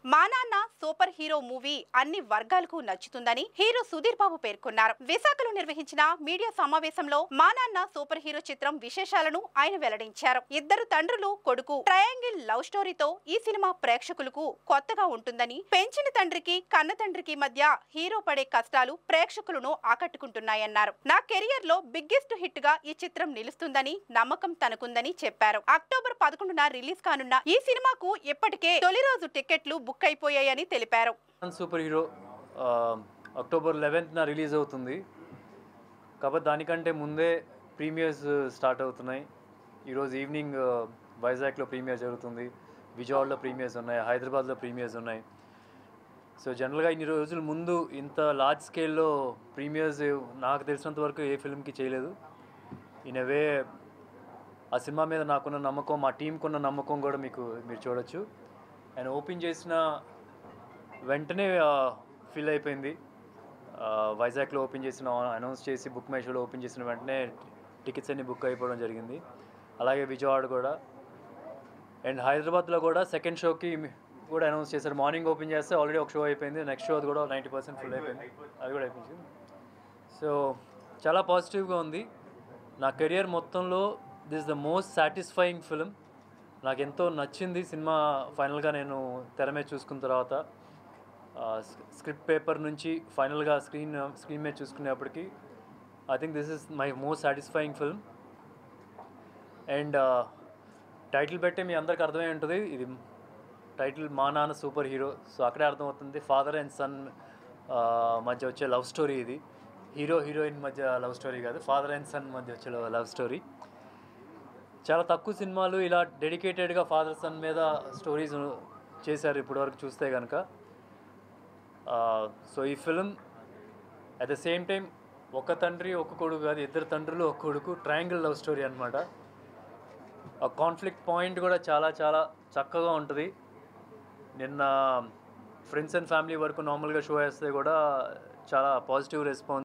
మా నాన్న super hero movie అన్ని వర్గాలకు నచ్చుతుందని హీరో సుధీర్ బాబు పేర్కొన్నారు విశాఖలో నిర్వహించిన మీడియా సమావేశంలో మా నాన్న సూపర్ హీరో చిత్రం విశేషాలను ఆయన వెల్లడించారు ఇద్దరు తండ్రులు కొడుకు ట్రయాంగిల్ లవ్ స్టోరీతో ఈ సినిమా ప్రేక్షకులకు కొత్తగా ఉంటుందని పెంచిన తండ్రికి కన్న తండ్రికి మధ్య హీరో పడే కష్టాలు ప్రేక్షకులను ఆకట్టుకుంటున్నాయన్నారు నా కెరియర్ లో బిగ్గెస్ట్ హిట్ గా ఈ చిత్రం నిలుస్తుందని నమ్మకం తనకుందని చెప్పారు అక్టోబర్ పదకొండున రిలీజ్ కానున్న ఈ సినిమాకు ఇప్పటికే తొలి రోజు టికెట్లు బుక్ అయిపోయాయని తెలిపారు సూపర్ హీరో ఆ, అక్టోబర్ లెవెన్త్న రిలీజ్ అవుతుంది కాబట్టి దానికంటే ముందే ప్రీమియర్స్ స్టార్ట్ అవుతున్నాయి ఈరోజు ఈవినింగ్ ఆ, వైజాగ్లో ప్రీమియర్ జరుగుతుంది విజయవాడలో ప్రీమియర్స్ ఉన్నాయి హైదరాబాద్లో ప్రీమియర్స్ ఉన్నాయి సో జనరల్గా ఇన్ని రోజుల ముందు ఇంత లార్జ్ స్కేల్లో ప్రీమియర్స్ నాకు తెలిసినంత వరకు ఏ ఫిల్మ్కి చేయలేదు ఇన్ వే ఆ సినిమా మీద నాకున్న నమ్మకం మా టీంకున్న నమ్మకం కూడా మీకు మీరు చూడొచ్చు ఆయన ఓపెన్ చేసిన వెంటనే ఫిల్ అయిపోయింది ఆ, వైజాగ్లో ఓపెన్ చేసిన అనౌన్స్ చేసి బుక్ మై షోలో ఓపెన్ చేసిన వెంటనే టికెట్స్ అన్ని బుక్ అయిపోవడం జరిగింది అలాగే విజయవాడ కూడా అండ్ హైదరాబాద్లో కూడా సెకండ్ షోకి కూడా అనౌన్స్ చేశారు మార్నింగ్ ఓపెన్ చేస్తే ఆల్రెడీ ఒక షో అయిపోయింది నెక్స్ట్ షో కూడా నైంటీ పర్సెంట్ ఫుల్ అయిపోయింది అది కూడా అయిపోయింది సో చాలా పాజిటివ్గా ఉంది నా కెరియర్ మొత్తంలో this the most satisfying film నాకు ఎంతో నచ్చింది సినిమా ఫైనల్గా నేను తెర మీద చూసుకున్న తర్వాత స్క్రిప్ట్ పేపర్ నుంచి ఫైనల్గా స్క్రీన్ స్క్రీన్ మీద చూసుకునేప్పటికి I think this is my most satisfying film and title పెట్టే మీ అందరికి అర్థమై ఉంటుంది ఇది టైటిల్ మా నాన్న సూపర్ హీరో సో అక్కడే అర్థమవుతుంది ఫాదర్ అండ్ సన్ మధ్య వచ్చే లవ్ స్టోరీ ఇది హీరో హీరోయిన్ మధ్య లవ్ స్టోరీ కాదు ఫాదర్ అండ్ సన్ మధ్య వచ్చే లవ్ స్టోరీ చాలా తక్కువ సినిమాలు ఇలా డెడికేటెడ్గా ఫాదర్ సన్ మీద స్టోరీస్ చేశారు ఇప్పటివరకు చూస్తే కనుక సో ఈ film at the same time ఒక తండ్రి ఒక కొడుకు కాదు ఇద్దరు తండ్రులు ఒక కొడుకు ట్రయాంగిల్ లవ్ స్టోరీ అనమాట ఆ కాన్ఫ్లిక్ట్ పాయింట్ కూడా చాలా చాలా చక్కగా ఉంటుంది నిన్న ఫ్రెండ్స్ అండ్ ఫ్యామిలీ వరకు నార్మల్గా షో వేస్తే కూడా చాలా పాజిటివ్ రెస్పాన్స్